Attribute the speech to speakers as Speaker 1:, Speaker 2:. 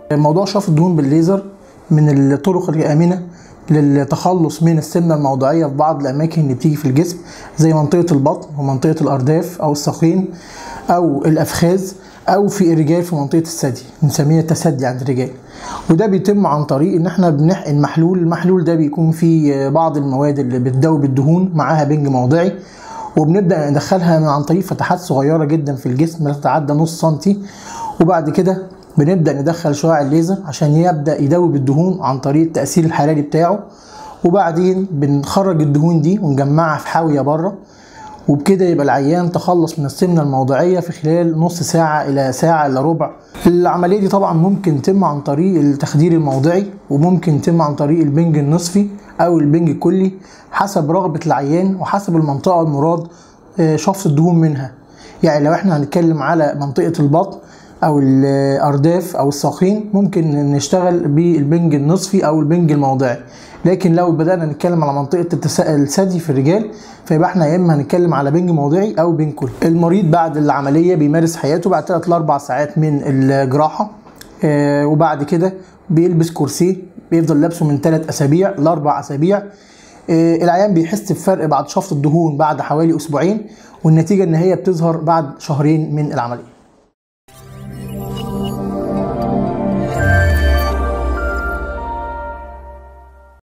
Speaker 1: موضوع شفط الدهون بالليزر من الطرق الآمنة للتخلص من السمنة الموضعية في بعض الأماكن اللي بتيجي في الجسم زي منطقة البطن ومنطقة الأرداف أو الساقين أو الأفخاذ أو في الرجال في منطقة الثدي بنسميها التسدي عند الرجال وده بيتم عن طريق إن إحنا بنحقن محلول المحلول ده بيكون فيه بعض المواد اللي بتدوب الدهون معاها بنج موضعي وبنبدأ ندخلها عن طريق فتحات صغيرة جدا في الجسم لا تتعدى نص سنتي وبعد كده بنبدا ندخل شعاع الليزر عشان يبدا يدوب الدهون عن طريق التاثير الحراري بتاعه وبعدين بنخرج الدهون دي ونجمعها في حاويه بره وبكده يبقى العيان تخلص من السمنه الموضعيه في خلال نص ساعه الى ساعه الا ربع العمليه دي طبعا ممكن تتم عن طريق التخدير الموضعي وممكن تتم عن طريق البنج النصفي او البنج الكلي حسب رغبه العيان وحسب المنطقه المراد شفط الدهون منها يعني لو احنا هنتكلم على منطقه البطن او الارداف او الساقين ممكن نشتغل بالبنج النصفي او البنج الموضعي لكن لو بدانا نتكلم على منطقه الثدي في الرجال فيبقى احنا يا اما هنتكلم على بنج موضعي او بنج كلي المريض بعد العمليه بيمارس حياته بعد 3 ل 4 ساعات من الجراحه آه وبعد كده بيلبس كرسيه بيفضل لابسه من 3 اسابيع لاربع اسابيع آه العيان بيحس بفرق بعد شفط الدهون بعد حوالي اسبوعين والنتيجه ان هي بتظهر بعد شهرين من العمليه